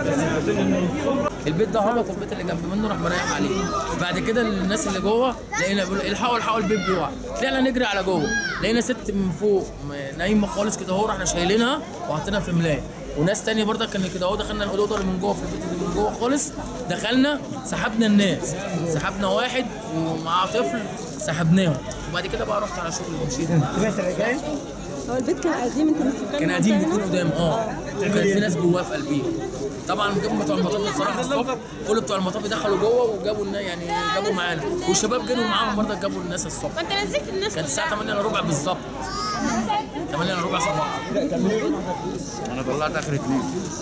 البيت ده هبط والبيت اللي جنب منه راح مريح عليه بعد كده الناس اللي جوه لقينا بيقولوا الحقوا الحقوا البيت بيقع طلعنا نجري على جوه لقينا ست من فوق م- نايمه خالص كده اهو رحنا شايلينها وحاطينها في ملايه وناس تانية برضه كان كده اهو دخلنا الاوضه اللي من جوه في البيت اللي من جوه خالص دخلنا سحبنا الناس سحبنا واحد ومعاه طفل سحبناهم وبعد كده بقى رحت على شغل ومشيت هو البيت كان قديم انت مش كان قديم بيكون قدام اه وكان في ناس جواه في قلبيه طبعا جابوا بتوع المطافي الصراحه الصبح كل بتوع المطافي دخلوا جوه وجابوا النا- يعني جابوا معانا والشباب جروا معاهم برضه جابوا الناس الصبح ما انت نزلت الناس كانت الساعه 8 الا ربع بالظبط 8 الا ربع صباحا انا طلعت اخر اتنين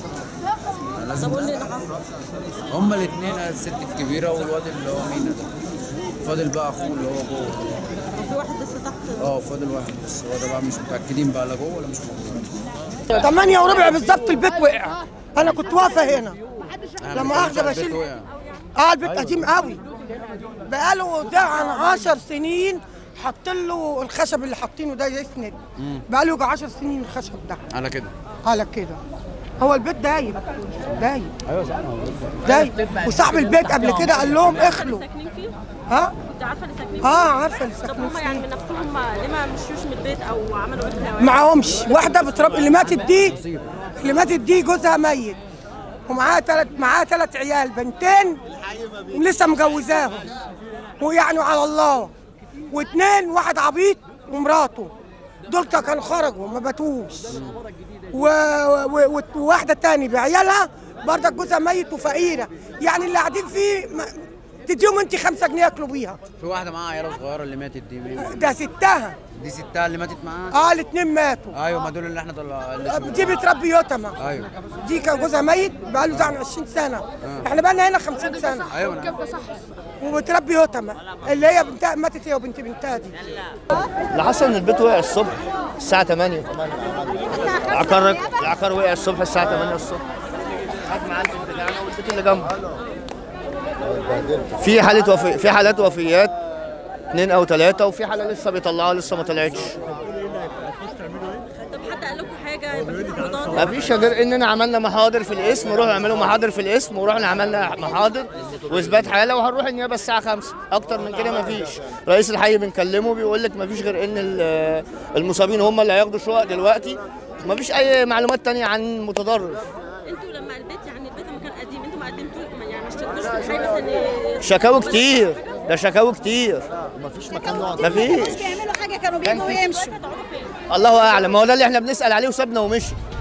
طب قول لي اللي حصل هما الاتنين الست الكبيره والواد اللي هو مينا ده فاضل بقى اخوه اللي هو جوه في واحد لسه تحت اه فاضل واحد بس هو ده بقى مش متاكدين بقى لا جوه ولا مش موجود ثمانية وربع بالظبط البيت وقع انا كنت واقفه هنا لما اخذ البيت بشيل وقع. اه البيت قديم قوي بقاله ده عن 10 سنين حاطين له الخشب اللي حاطينه ده يسند بقاله يجي 10 سنين الخشب ده على كده على كده هو البيت دايب دايب ايوه صح دايب وصاحب البيت قبل كده قال لهم اخلوا ساكنين فيه ها انت عارفه اللي ساكنين اه عارفه اللي طب ساكنين هم يعني من نفسهم ليه ما مشيوش من البيت او عملوا ايه في الهواء؟ معهمش واحده بتربي اللي ماتت دي اللي ماتت دي جوزها ميت ومعاها ثلاث معاها ثلاث عيال بنتين ولسه مجوزاهم ويعني على الله واثنين واحد عبيط ومراته دول كانوا خرجوا ما باتوش و... و... و... وواحده تاني بعيالها برضك جوزها ميت وفقيره يعني اللي قاعدين فيه ما... تديهم انت خمسة جنيه ياكلوا بيها في واحده معاها عياله صغيره اللي ماتت دي مين ده ستها دي ستها اللي ماتت معاها اه الاثنين ماتوا ايوه ما دول اللي احنا طلع اللي اسمه- دي بتربي يتمة ايوه دي كان جوزها ميت بقاله ده عن 20 سنه احنا بقى لنا هنا 50 سنه ايوه أنا عارف. وبتربي يتمة اللي هي بنتها ماتت هي وبنت بنتها دي اللي حصل ان البيت وقع الصبح الساعة 8 العقار العقار وقع الصبح الساعة 8 الصبح خد معاه البيت بتاعنا والبيت اللي جنبه في حالة وفي في حالات وفيات اثنين او ثلاثة وفي حالة لسه بيطلعوها لسه ما طلعتش طب حد قال لكم حاجه يبقى في تعويضات ما فيش غير اننا عملنا محاضر في الاسم ورحنا عملوا محاضر في الاسم ورحنا عملنا محاضر واثبات حاله وهنروح النيابه الساعه 5 اكتر من كده ما فيش رئيس الحي بنكلمه بيقول لك ما فيش غير ان ال- المصابين هم اللي هياخدوا شقق دلوقتي ما فيش اي معلومات تانية عن المتضرر انتوا لما البيت يعني البيت لما كان قديم انتوا ما قدمتوا يعني ما اشتركتوش في الحي مثلا شكاوي كتير ده شكاوي كتير مفيش مكان نقعد ما فيش بيعملوا حاجه كانوا بيجوا ويمشوا الله اعلم ما هو ده اللي احنا بنسال عليه وسابنا ومشي